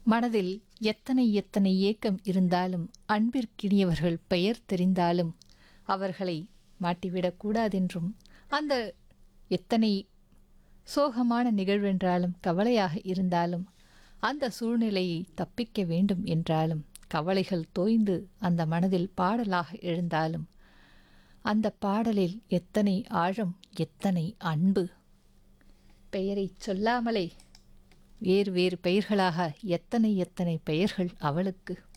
மனதில் எத்தனை எத்தனை ஏக்கம் இருந்தாலும் அன்பிற்கினியவர்கள் பெயர் தெரிந்தாலும் அவர்களை மாட்டிவிடக்கூடாதென்றும் அந்த எத்தனை சோகமான நிகழ்வென்றாலும் கவலையாக இருந்தாலும் அந்த சூழ்நிலையை தப்பிக்க வேண்டும் என்றாலும் கவலைகள் தோய்ந்து அந்த மனதில் பாடலாக எழுந்தாலும் அந்த பாடலில் எத்தனை ஆழம் எத்தனை அன்பு பெயரை சொல்லாமலே வேறு வேறு பெயர்களாக எத்தனை எத்தனை பெயர்கள் அவளுக்கு